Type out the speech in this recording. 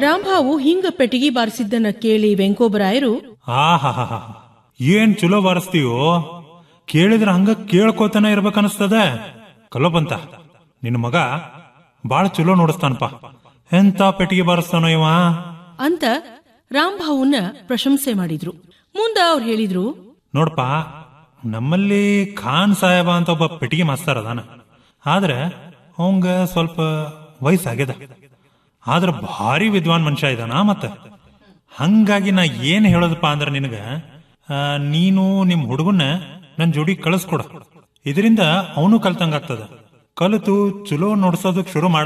ರಾಂಭಾವು ಹಿಂಗ ಪೆಟ್ಟಿಗೆ ಬಾರಿಸಿದ್ದನ್ನ ಕೇಳಿ ವೆಂಕೋಬರಾಯರು ಆಹಾಹಾ ಏನ್ ಚಲೋ ಬಾರಿಸ್ತೀಯೋ ಕೇಳಿದ್ರ ಹಂಗ ಕೇಳ್ಕೋತಾನೆ ಇರ್ಬೇಕನ್ಸ್ತದ ಕಲೋಪಂತ ನಿನ್ನ ಮಗ ಬಾಳ ಚಲೋ ನೋಡಿಸ್ತಾನಪ್ಪ ಎಂತ ಪೆಟ್ಟಿಗೆ ಬಾರಿಸ್ತಾನೋ ಇವ ಅಂತ ರಾಂಭಾವುನ ಪ್ರಶಂಸೆ ಮಾಡಿದ್ರು ಮುಂದ ಅವ್ರು ಹೇಳಿದ್ರು ನೋಡಪ್ಪ ನಮ್ಮಲ್ಲಿ ಖಾನ್ ಸಾಹೇಬ ಅಂತ ಒಬ್ಬ ಪೆಟ್ಟಿಗೆ ಮಾಸ್ತರ್ ಅದಾನ ಆದ್ರೆ ಅವಂಗ ಸ್ವಲ್ಪ ವಯಸ್ಸಾಗ್ಯದ ಆದ್ರ ಭಾರಿ ವಿದ್ವಾನ್ ಮನುಷ್ಯ ಇದಾನ ಮತ್ತ ಹಂಗಾಗಿ ನಾ ಏನ್ ಹೇಳೋದಪ್ಪ ಅಂದ್ರ ನಿನಗ ಆ, ನೀನು ನಿಮ್ ಹುಡುಗನ್ನ ನನ್ ಜೋಡಿ ಕಳಿಸ್ಕೊಡ ಇದರಿಂದ ಅವನು ಕಲ್ತಂಗಾಗ್ತದ ಕಲಿತು ಚಲೋ ನೋಡ್ಸೋದಕ್ ಶುರು ಮಾಡ